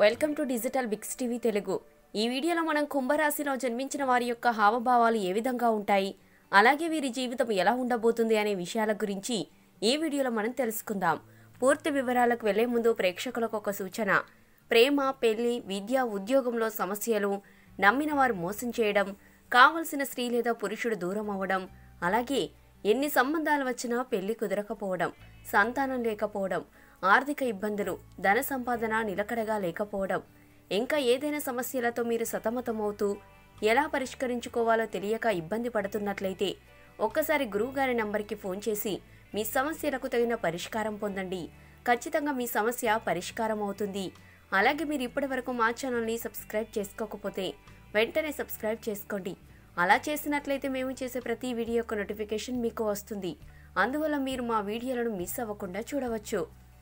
welcome to digital bigs TV Telugu ఈ వీడియోలో మనం కుంభరాశిలో జన్మించిన వారి యొక్క హావభావాలు ఏ విధంగా ఉంటాయి అలాగే వీరి జీవితం ఎలా ఉండబోతుంది అనే విషయాల గురించి ఈ వీడియోలో మనం తెలుసుకుందాం పూర్తి వివరాలకు వెళ్లే ముందు ప్రేక్షకులకు ఒక సూచన ప్రేమ పెళ్లి విద్య ఉద్యోగంలో సమస్యలు నమ్మిన వారు మోసం చేయడం కావలసిన స్త్రీ లేదా పురుషుడు దూరం అవ్వడం అలాగే ఎన్ని సంబంధాలు వచ్చినా పెళ్లి కుదరకపోవడం సంతానం లేకపోవడం ఆర్థిక ఇబ్బందులు ధన సంపాదన నిలకడగా లేకపోవడం ఇంకా ఏదైనా సమస్యలతో మీరు సతమతమవుతూ ఎలా పరిష్కరించుకోవాలో తెలియక ఇబ్బంది పడుతున్నట్లయితే ఒక్కసారి గురువుగారి నంబర్కి ఫోన్ చేసి మీ సమస్యలకు తగిన పరిష్కారం పొందండి ఖచ్చితంగా మీ సమస్య పరిష్కారం అవుతుంది అలాగే మీరు ఇప్పటివరకు మా ఛానల్ని సబ్స్క్రైబ్ చేసుకోకపోతే వెంటనే సబ్స్క్రైబ్ చేసుకోండి అలా చేసినట్లయితే మేము చేసే ప్రతి వీడియో యొక్క నోటిఫికేషన్ మీకు వస్తుంది అందువల్ల మీరు మా వీడియోలను మిస్ అవ్వకుండా చూడవచ్చు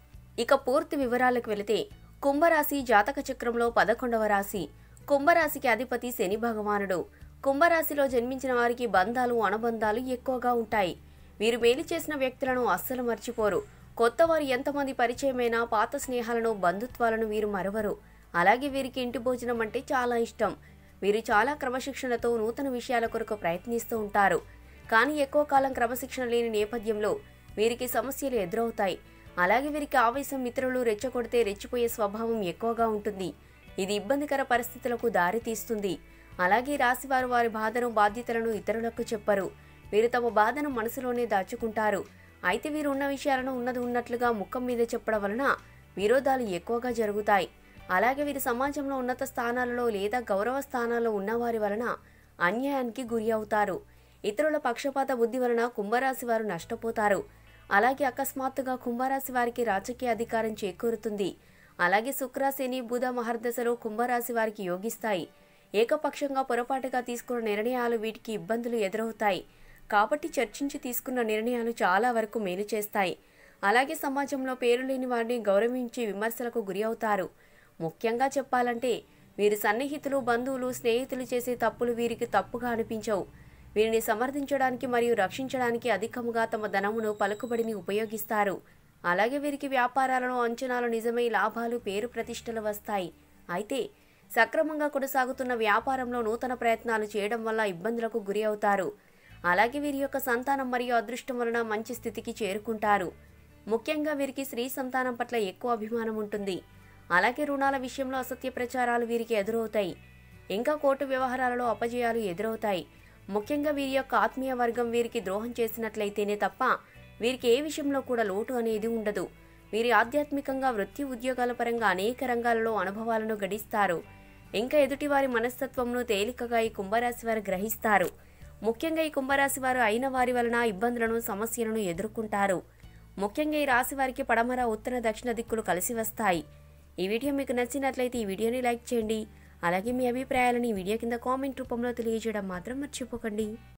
ఇక పూర్తి వివరాలకు వెళితే కుంభరాశి జాతక చక్రంలో పదకొండవ రాశి కుంభరాశికి అధిపతి శని భగవానుడు కుంభరాశిలో జన్మించిన వారికి బంధాలు అనుబంధాలు ఎక్కువగా ఉంటాయి వీరు మేలు చేసిన వ్యక్తులను అస్సలు మర్చిపోరు కొత్త వారు ఎంతమంది పరిచయమైనా పాత స్నేహాలను బంధుత్వాలను వీరు మరవరు అలాగే వీరికి ఇంటి భోజనం అంటే చాలా ఇష్టం వీరు చాలా క్రమశిక్షణతో నూతన విషయాల కొరకు ప్రయత్నిస్తూ ఉంటారు కానీ ఎక్కువ కాలం క్రమశిక్షణ లేని నేపథ్యంలో వీరికి సమస్యలు ఎదురవుతాయి అలాగే వీరికి ఆవేశం ఇతరులు రెచ్చగొడితే రెచ్చిపోయే స్వభావం ఎక్కువగా ఉంటుంది ఇది ఇబ్బందికర పరిస్థితులకు దారి తీస్తుంది అలాగే రాశివారు వారి బాధను బాధ్యతలను ఇతరులకు చెప్పరు వీరు తమ బాధను మనసులోనే దాచుకుంటారు అయితే వీరు ఉన్న విషయాలను ఉన్నది ఉన్నట్లుగా ముఖం మీద చెప్పడం వలన విరోధాలు ఎక్కువగా జరుగుతాయి అలాగే వీరు సమాజంలో ఉన్నత స్థానాలలో లేదా గౌరవ స్థానాల్లో ఉన్నవారి వలన అన్యాయానికి గురి అవుతారు ఇతరుల పక్షపాత బుద్ధి వలన కుంభరాశి వారు నష్టపోతారు అలాగే అకస్మాత్తుగా కుంభరాశి వారికి రాజకీయ అధికారం చేకూరుతుంది అలాగే శుక్ర శని బుధ మహర్దశలో కుంభరాశి వారికి యోగిస్తాయి ఏకపక్షంగా పొరపాటుగా తీసుకున్న నిర్ణయాలు వీటికి ఇబ్బందులు ఎదురవుతాయి కాబట్టి చర్చించి తీసుకున్న నిర్ణయాలు చాలా వరకు మేలు చేస్తాయి అలాగే సమాజంలో పేరు లేని వారిని గౌరవించి విమర్శలకు గురి అవుతారు ముఖ్యంగా చెప్పాలంటే వీరి సన్నిహితులు బంధువులు స్నేహితులు చేసే తప్పులు వీరికి తప్పుగా అనిపించవు వీరిని సమర్థించడానికి మరియు రక్షించడానికి అధికముగా తమ ధనమును పలుకుబడిని ఉపయోగిస్తారు అలాగే వీరికి వ్యాపారాలను అంచనాలు నిజమై లాభాలు పేరు ప్రతిష్టలు వస్తాయి అయితే సక్రమంగా కొనసాగుతున్న వ్యాపారంలో నూతన ప్రయత్నాలు చేయడం వల్ల ఇబ్బందులకు గురి అవుతారు అలాగే వీరి యొక్క సంతానం మరియు అదృష్టం వలన మంచి స్థితికి చేరుకుంటారు ముఖ్యంగా వీరికి స్త్రీ సంతానం పట్ల ఎక్కువ అభిమానం ఉంటుంది అలాగే రుణాల విషయంలో అసత్య ప్రచారాలు వీరికి ఎదురవుతాయి ఇంకా కోర్టు వ్యవహారాలలో అపజయాలు ఎదురవుతాయి ముఖ్యంగా వీరి యొక్క ఆత్మీయ వర్గం వీరికి ద్రోహం చేసినట్లయితేనే తప్ప వీరికి ఏ విషయంలో కూడా లోటు అనేది ఉండదు వీరి ఆధ్యాత్మికంగా వృత్తి ఉద్యోగాల పరంగా అనేక రంగాలలో అనుభవాలను గడిస్తారు ఇంకా ఎదుటివారి మనస్తత్వంను తేలికగా ఈ కుంభరాశి వారు గ్రహిస్తారు ముఖ్యంగా ఈ కుంభరాశి వారు అయిన వారి వలన ఇబ్బందులను సమస్యలను ఎదుర్కొంటారు ముఖ్యంగా ఈ రాశి వారికి పడమర ఉత్తర దక్షిణ దిక్కులు కలిసి వస్తాయి ఈ వీడియో మీకు నచ్చినట్లయితే ఈ వీడియోని లైక్ చేయండి అలాగే మీ అభిప్రాయాలను ఈ వీడియో కింద కామెంట్ రూపంలో తెలియజేయడం మాత్రం మర్చిపోకండి